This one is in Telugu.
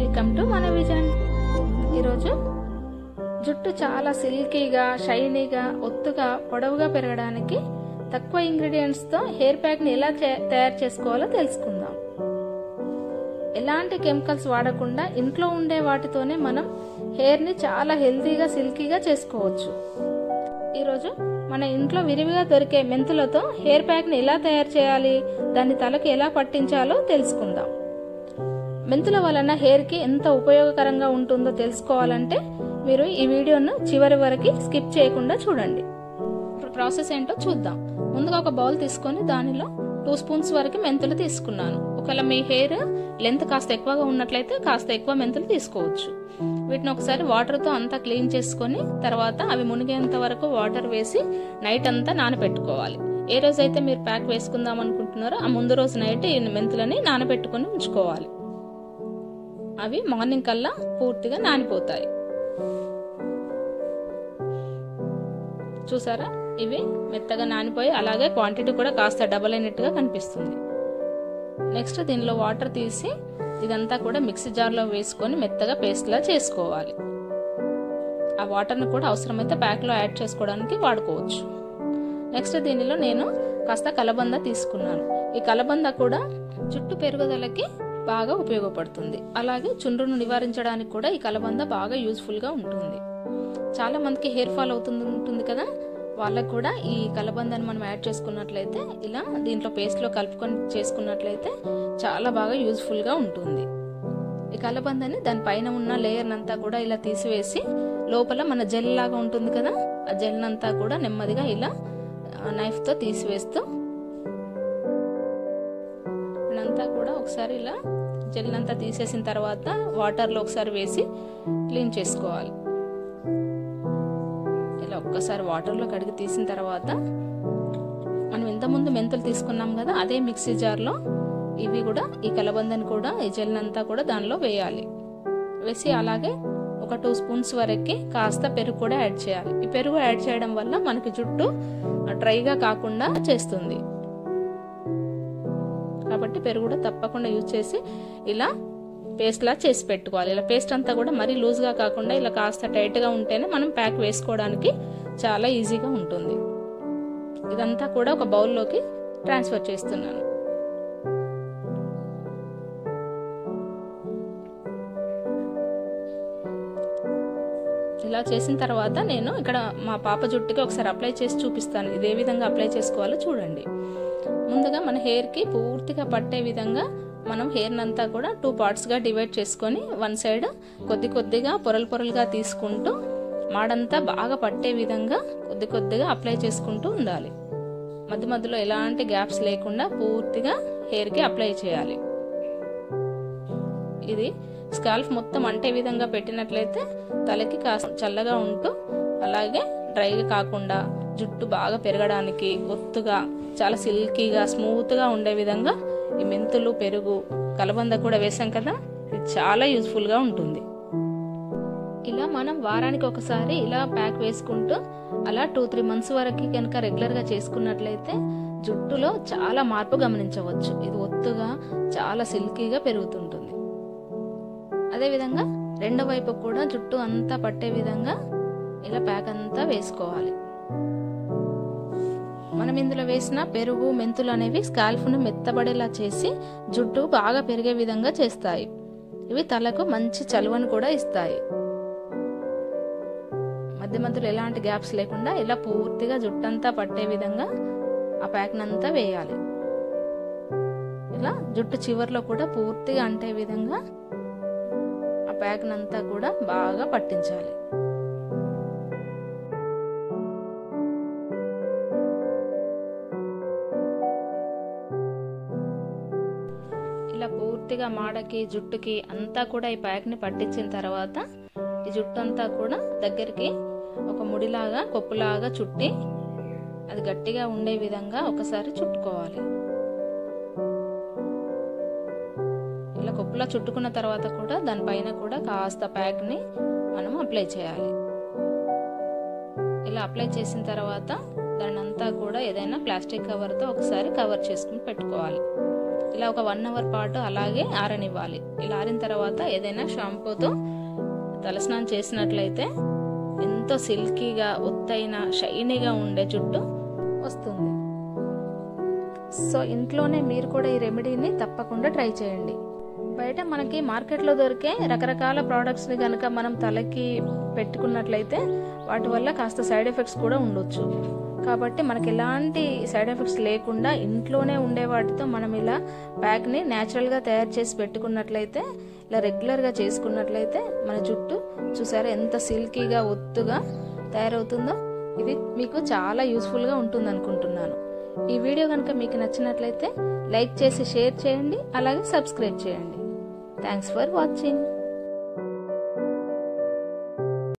వెల్కమ్ టు మన విజన్ ఈరోజు జుట్టు చాలా సిల్కీగా షైనీగా ఒత్తుగా పొడవుగా పెరగడానికి తక్కువ ఇంగ్రీడియంట్స్తో హెయిర్ ప్యాక్ని ఎలా చే- తయారు చేసుకోవాలో తెలుసుకుందాం ఎలాంటి కెమికల్స్ వాడకుండా ఇంట్లో ఉండే వాటితోనే మనం హెయిర్ని చాలా హెల్తీగా సిల్కీగా చేసుకోవచ్చు ఈరోజు మన ఇంట్లో విరివిగా దొరికే మెంతులతో హెయిర్ ప్యాక్ని ఎలా తయారు చేయాలి దాన్ని తలకు ఎలా పట్టించాలో తెలుసుకుందాం మెంతుల వలన హెయిర్కి ఎంత ఉపయోగకరంగా ఉంటుందో తెలుసుకోవాలంటే మీరు ఈ వీడియోను చివరి వరకు స్కిప్ చేయకుండా చూడండి ప్రాసెస్ ఏంటో చూద్దాం ముందుగా ఒక బౌల్ తీసుకొని దానిలో టూ స్పూన్స్ వరకు మెంతులు తీసుకున్నాను ఒకవేళ మీ హెయిర్ లెంత్ కాస్త ఎక్కువగా ఉన్నట్లయితే కాస్త ఎక్కువ మెంతులు తీసుకోవచ్చు వీటిని ఒకసారి వాటర్తో అంతా క్లీన్ చేసుకొని తర్వాత అవి మునిగేంత వరకు వాటర్ వేసి నైట్ అంతా నానబెట్టుకోవాలి ఏ రోజైతే మీరు ప్యాక్ వేసుకుందాం అనుకుంటున్నారో ఆ ముందు రోజు నైట్ ఈ మెంతులని నానబెట్టుకొని ఉంచుకోవాలి అవి మార్నింగ్ కల్లా పూర్తిగా నానిపోతాయి చూసారా ఇవి మెత్తగా నానిపోయి అలాగే క్వాంటిటీ కూడా కాస్త డబల్ అయినట్టుగా కనిపిస్తుంది నెక్స్ట్ దీనిలో వాటర్ తీసి ఇదంతా కూడా మిక్సీ జార్లో వేసుకొని మెత్తగా పేస్ట్లా చేసుకోవాలి ఆ వాటర్ని కూడా అవసరమైతే ప్యాక్లో యాడ్ చేసుకోవడానికి వాడుకోవచ్చు నెక్స్ట్ దీనిలో నేను కాస్త కలబంద తీసుకున్నాను ఈ కలబంద కూడా జుట్టు పెరుగుదలకి బాగా ఉపయోగపడుతుంది అలాగే చుండ్రును నివారించడానికి కూడా ఈ కలబంద బాగా యూస్ఫుల్గా ఉంటుంది చాలా మందికి హెయిర్ ఫాల్ అవుతుంది ఉంటుంది కదా వాళ్ళకు కూడా ఈ కలబందని మనం యాడ్ చేసుకున్నట్లయితే ఇలా దీంట్లో పేస్ట్లో కలుపుకొని చేసుకున్నట్లయితే చాలా బాగా యూస్ఫుల్గా ఉంటుంది ఈ కలబందని దానిపైన ఉన్న లేయర్ అంతా కూడా ఇలా తీసివేసి లోపల మన జెల్ లాగా ఉంటుంది కదా ఆ జెల్ అంతా కూడా నెమ్మదిగా ఇలా నైఫ్తో తీసివేస్తూ ఇదంతా కూడా ఒకసారి ఇలా జెల్ అంతా తీసేసిన తర్వాత వాటర్లో ఒకసారి వేసి క్లీన్ చేసుకోవాలి ఇలా ఒక్కసారి వాటర్లో కడిగి తీసిన తర్వాత మనం ఇంతకుముందు మెంతులు తీసుకున్నాం కదా అదే మిక్సీ జార్లో ఇవి కూడా ఈ కలబందని కూడా ఈ జెల్ అంతా కూడా దానిలో వేయాలి వేసి అలాగే ఒక టూ స్పూన్స్ వరకు కాస్త పెరుగు కూడా యాడ్ చేయాలి ఈ పెరుగు యాడ్ చేయడం వల్ల మనకి జుట్టు డ్రైగా కాకుండా చేస్తుంది కాబట్టి పెరుగు కూడా తప్పకుండా యూజ్ చేసి ఇలా పేస్ట్ లా చేసి పెట్టుకోవాలి ఇలా పేస్ట్ అంతా కూడా మరీ లూజ్గా కాకుండా ఇలా కాస్త టైట్గా ఉంటేనే మనం ప్యాక్ వేసుకోవడానికి చాలా ఈజీగా ఉంటుంది ఇదంతా కూడా ఒక బౌల్లోకి ట్రాన్స్ఫర్ చేస్తున్నాను ఇలా చేసిన తర్వాత నేను ఇక్కడ మా పాప జుట్టుకి ఒకసారి అప్లై చేసి చూపిస్తాను ఇదే విధంగా అప్లై చేసుకోవాలో చూడండి ముందుగా మన హెయిర్కి పూర్తిగా పట్టే విధంగా మనం హెయిర్ అంతా కూడా టూ పార్ట్స్గా డివైడ్ చేసుకొని వన్ సైడ్ కొద్ది కొద్దిగా పొరలు పొరలుగా తీసుకుంటూ మాడంతా బాగా పట్టే విధంగా కొద్ది కొద్దిగా అప్లై చేసుకుంటూ ఉండాలి మధ్య మధ్యలో ఎలాంటి గ్యాప్స్ లేకుండా పూర్తిగా హెయిర్కి అప్లై చేయాలి ఇది స్కాల్ఫ్ మొత్తం అంటే విధంగా పెట్టినట్లయితే తలకి కాస్త చల్లగా ఉంటూ అలాగే డ్రైగా కాకుండా జుట్టు బాగా పెరగడానికి ఒత్తుగా చాలా సిల్కీగా స్మూత్గా ఉండే విధంగా ఈ మెంతులు పెరుగు కలబంద కూడా వేసాం కదా ఇది చాలా యూస్ఫుల్గా ఉంటుంది ఇలా మనం వారానికి ఒకసారి ఇలా ప్యాక్ వేసుకుంటూ అలా టూ త్రీ మంత్స్ వరకు కనుక రెగ్యులర్గా చేసుకున్నట్లయితే జుట్టులో చాలా మార్పు గమనించవచ్చు ఇది ఒత్తుగా చాలా సిల్కీగా పెరుగుతుంటుంది అదేవిధంగా రెండో వైపు కూడా జుట్టు అంతా పట్టే విధంగా ఇలా ప్యాక్ అంతా వేసుకోవాలి మనం ఇందులో వేసిన పెరుగు మెంతులు అనేవి స్కాల్ఫ్ను మెత్తబడేలా చేసి జుట్టు బాగా పెరిగే విధంగా చేస్తాయి ఇవి తలకు మంచి చలువను కూడా ఇస్తాయి మధ్య మధ్యలో ఎలాంటి గ్యాప్స్ లేకుండా ఇలా పూర్తిగా జుట్టంతా పట్టే విధంగా ఆ ప్యాక్నంతా వేయాలి ఇలా జుట్టు చివర్లో కూడా పూర్తిగా అంటే విధంగా ఆ ప్యాక్నంతా కూడా బాగా పట్టించాలి ఇలా పూర్తిగా మాడకి జుట్టుకి అంతా కూడా ఈ ప్యాక్ని పట్టించిన తర్వాత ఈ జుట్టు అంతా కూడా దగ్గరికి ఒక ముడిలాగా కొప్పులాగా చుట్టి అది గట్టిగా ఉండే విధంగా ఒకసారి చుట్టుకోవాలి ఇలా కొప్పులా చుట్టుకున్న తర్వాత కూడా దానిపైన కూడా కాస్త ప్యాక్ని మనం అప్లై చేయాలి ఇలా అప్లై చేసిన తర్వాత దాని అంతా కూడా ఏదైనా ప్లాస్టిక్ కవర్తో ఒకసారి కవర్ చేసుకుని పెట్టుకోవాలి ఇలా ఒక వన్ అవర్ పాటు అలాగే ఆరనివ్వాలి ఇలా ఆరిన తర్వాత ఏదైనా షాంపూతో తలస్నానం చేసినట్లయితే ఎంతో సిల్కీగా ఒత్తైన షైనీగా ఉండే జుట్టు వస్తుంది సో ఇంట్లోనే మీరు కూడా ఈ రెమెడీని తప్పకుండా ట్రై చేయండి బయట మనకి మార్కెట్లో దొరికే రకరకాల ప్రోడక్ట్స్ని కనుక మనం తలకి పెట్టుకున్నట్లయితే వాటి వల్ల కాస్త సైడ్ ఎఫెక్ట్స్ కూడా ఉండొచ్చు కాబట్టి మనకి ఎలాంటి సైడ్ ఎఫెక్ట్స్ లేకుండా ఇంట్లోనే ఉండే వాటితో మనం ఇలా ప్యాక్ని న్యాచురల్గా తయారు చేసి పెట్టుకున్నట్లయితే ఇలా రెగ్యులర్గా చేసుకున్నట్లయితే మన జుట్టు చూసారా ఎంత సిల్కీగా ఒత్తుగా తయారవుతుందో ఇది మీకు చాలా యూస్ఫుల్గా ఉంటుంది అనుకుంటున్నాను ఈ వీడియో కనుక మీకు నచ్చినట్లయితే లైక్ చేసి షేర్ చేయండి అలాగే సబ్స్క్రైబ్ చేయండి థ్యాంక్స్ ఫర్ వాచింగ్